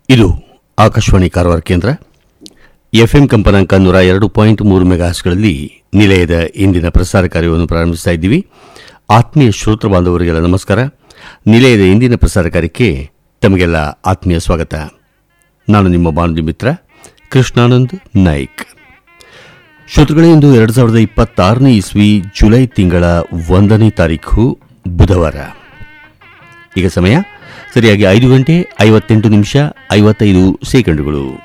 ಇದು ಆಕಾಶವಾಣಿ ಕಾರವಾರ ಕೇಂದ್ರ ಎಫ್ಎಂ ಕಂಪನಾಂಕ ನೂರ ಎರಡು ಪಾಯಿಂಟ್ ಮೂರು ಮೆಗಾಸ್ಗಳಲ್ಲಿ ನಿಲಯದ ಇಂದಿನ ಪ್ರಸಾರ ಕಾರ್ಯವನ್ನು ಪ್ರಾರಂಭಿಸ್ತಾ ಇದ್ದೀವಿ ಆತ್ಮೀಯ ಶ್ರೋತೃ ಬಾಂಧವರಿಗೆಲ್ಲ ನಮಸ್ಕಾರ ನಿಲಯದ ಇಂದಿನ ಪ್ರಸಾರ ಕಾರ್ಯಕ್ಕೆ ತಮಗೆಲ್ಲ ಆತ್ಮೀಯ ಸ್ವಾಗತ ನಾನು ನಿಮ್ಮ ಬಾನುಲಿ ಮಿತ್ರ ಕೃಷ್ಣಾನಂದ್ ನಾಯ್ಕ್ ಶ್ರೋತೃಗಳೇ ಇಂದು ಎರಡು ಸಾವಿರದ ಇಪ್ಪತ್ತಾರನೇ ಇಸ್ವಿ ಜುಲೈ ತಿಂಗಳ ಒಂದನೇ ತಾರೀಖು ಬುಧವಾರ ಈಗ ಸಮಯ ಸರಿಯಾಗಿ ಐದು ಗಂಟೆ ಐವತ್ತೆಂಟು ನಿಮಿಷ ಐವತ್ತೈದು ಸೆಕೆಂಡುಗಳು